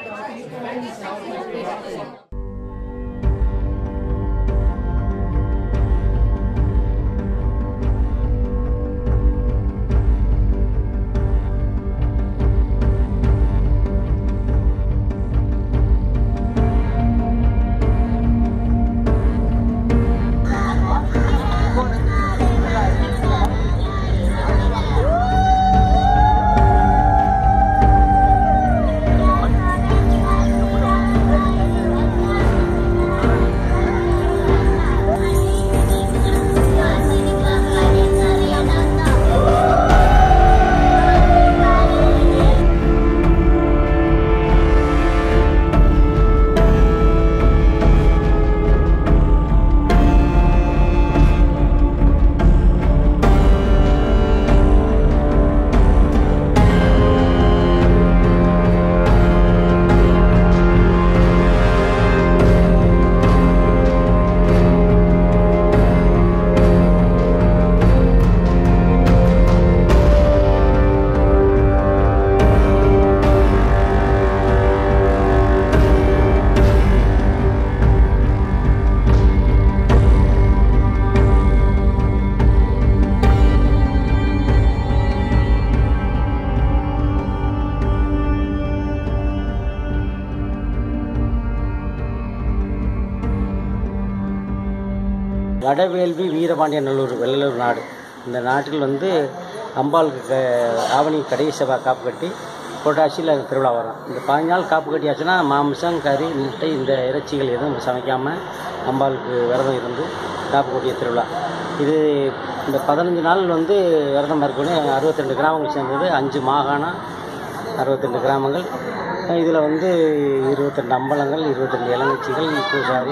வடவேள்வி வீரபாண்டிய நல்லூர் வெள்ளலூர் நாடு இந்த நாட்டில் வந்து அம்பாளுக்கு க- ஆவணி கடைசி செவ்வாய் காப்பு கட்டி புரட்டாசியில் அந்த திருவிழா வரும் இந்த பதினஞ்சு நாள் காப்பு கட்டியாச்சுன்னா மாமிசம் கறி முட்டை இந்த இறைச்சிகள் எதுவும் சமைக்காமல் அம்பாளுக்கு விரதம் இருந்து காப்பு கட்டிய திருவிழா இது இந்த பதினஞ்சு நாள் வந்து விரதம் இருக்கணும் அறுபத்திரெண்டு கிராமங்கள் சேர்ந்தது அஞ்சு மாகாணம் அறுபத்தெண்டு கிராமங்கள் இதில் வந்து இருபத்தெண்டு அம்பலங்கள் இருபத்தெண்டு இளநீச்சிகள் பூசாரி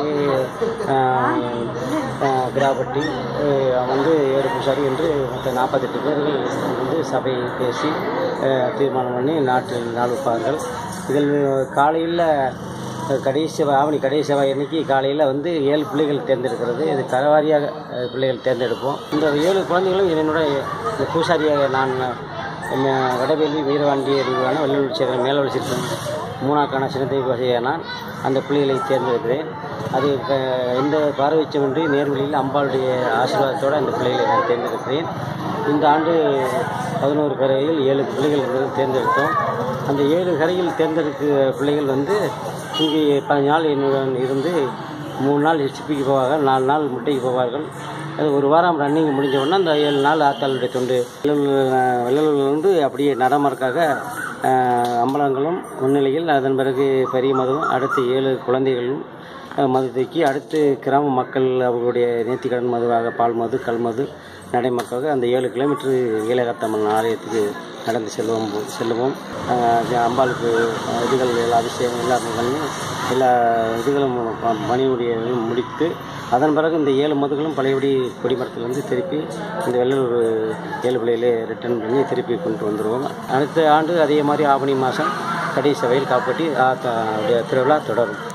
ஆஹ், ஆஹ், கிராபட்டி ஆஹ், வந்து ஏழு பூசாரி என்று மொத்தம் நாற்பத்தெட்டு பேர்கள் வந்து சபை பேசி ஆஹ், தீர்மானம் பண்ணி நாட்டில் நாள் வைப்பார்கள் இதில் காலையில் கடைசி செவ்வாய் ஆவணி கடைசி செவ்வாய் அன்னைக்கு காலையில் வந்து ஏழு பிள்ளைகள் தேர்ந்தெடுக்கிறது இது கரவாரியாக அஹ், பிள்ளைகள் தேர்ந்தெடுப்போம் இந்த ஏழு குழந்தைகளும் என்னுடைய இந்த பூசாரியாக நான் என்ன வடவேலி வீரவாண்டி அறிவான வெள்ளூர் சேகரன் மேலவழி சிற்பம் மூணாக்கான சின்னத்தை வகையான நான் அந்த பிள்ளைகளை தேர்ந்தெடுக்கிறேன் அது க- எந்த பார்வைச்சமின்றி நேர்வழியில் அம்பாளுடைய ஆசீர்வாதத்தோடு அந்த பிள்ளைகளை நான் தேர்ந்தெடுக்கிறேன் இந்த ஆண்டு பதினோரு கரையில் ஏழு பிள்ளைகள் இருந்தது தேர்ந்தெடுத்தோம் அந்த ஏழு கரையில் தேர்ந்தெடுக்க பிள்ளைகள் வந்து இங்கே பதினஞ்சு நாள் என்னுடன் இருந்து மூணு நாள் சிப்பிக்கு போவார்கள் நாலு நாள் முட்டைக்கு போவார்கள் அது ஒரு வாரம் ரன்னிங் முடிஞ்ச உடனே அந்த ஏழு நாள் ஆத்தாளுடைய தொண்டு வெள்ளலூர் வந்து அப்படியே நடைமுறைக்காக அம்பலங்களும் முன்னிலையில் அதன் பிறகு பெரிய மதுவும் அடுத்து ஏழு குழந்தைகளும் அஹ், மது தூக்கி அடுத்து கிராம மக்கள் அவர்களுடைய நேர்த்திக்கடன் மதுவாக பால் மது கல் மது நடைமுறைக்காக அந்த ஏழு கிலோமீட்டர் ஏலகத்தம்மன் ஆலயத்துக்கு நடந்து செல்வோம் செல்லுவோம் அஹ், அம்பாளுக்கு அஹ், இதுகள் எல்லா அபிஷேகம் எல்லாமே பண்ணி எல்லா இதுகளும் ப- பணியுடையதையும் முடித்து அதன் பிறகு இந்த ஏழு மதுகளும் பழையபடி கொடிமரத்திலிருந்து திருப்பி இந்த வெள்ளலூர் ஏழு பிள்ளையிலே ரிட்டர்ன் பண்ணி திருப்பி கொண்டு வந்துடுவோம் அடுத்த ஆண்டு அதே மாதிரி ஆவணி மாதம் கடைசி சபையில் காப்பாற்றி திருவிழா தொடரும்